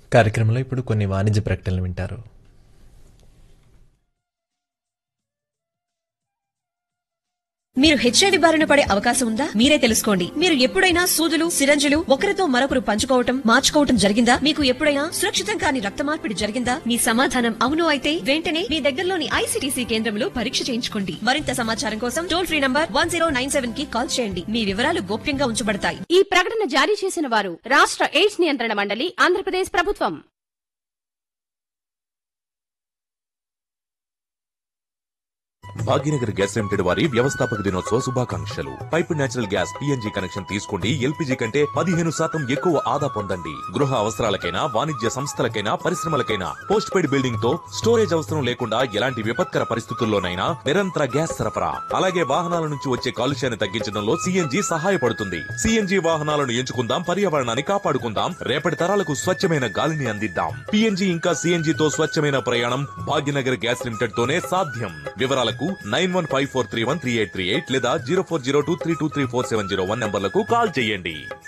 కార్యక్రమంలో ఇప్పుడు కొన్ని వాణిజ్య ప్రకటనలు వింటారు మీరు హెచ్ఐవి బారిన పడే అవకాశం ఉందా మీరే తెలుసుకోండి మీరు ఎప్పుడైనా సూదులు సిరంజులు ఒకరితో మరొకరు పంచుకోవటం మార్చుకోవటం జరిగిందా మీకు ఎప్పుడైనా సురక్షితం కాని రక్త మార్పిడి జరిగిందా మీ సమాధానం అవును అయితే వెంటనే మీ దగ్గరలోని ఐసీటీసీ కేంద్రంలో పరీక్ష చేయించుకోండి మరింత సమాచారం కోసం టోల్ ఫ్రీ నంబర్ వన్ కి కాల్ చేయండి మీ వివరాలు గోప్యంగా ఉంచబడతాయి ఈ ప్రకటన జారీ చేసిన వారు రాష్ట్ర ఎయిడ్స్ నియంత్రణ మండలి ఆంధ్రప్రదేశ్ ప్రభుత్వం భాగ్యనగర్ గ్యాస్ లిమిటెడ్ వారి వ్యవస్థాపక దినోత్సవ శుభాకాంక్షలు pipe natural gas P N G connection తీసుకోండి ఎల్పిజి కంటే పదిహేను శాతం ఎక్కువ ఆదా పొందండి గృహ అవసరాలకైనా వాణిజ్య సంస్థలకైనా పరిశ్రమలకైనా పోస్ట్ పెయిడ్ బిల్డింగ్ తో స్టోరేజ్ అవసరం లేకుండా ఎలాంటి విపత్కర పరిస్థితుల్లోనైనా నిరంతర గ్యాస్ సరఫరా అలాగే వాహనాల నుంచి వచ్చే కాలుష్యాన్ని తగ్గించడంలో సిఎన్జి సహాయపడుతుంది సిఎన్జి వాహనాలను ఎంచుకుందాం పర్యావరణాన్ని కాపాడుకుందాం రేపటి తరాలకు స్వచ్ఛమైన గాలిని అందిద్దాం పిఎన్జి ఇంకా సిఎన్జి తో స్వచ్ఛమైన ప్రయాణం భాగ్యనగర్ గ్యాస్ లిమిటెడ్ తోనే సాధ్యం వివరాలకు nine one five four three one three eight three eight లేదా zero four zero two three two three four seven zero one నంబర్లకు కాల్ చేయండి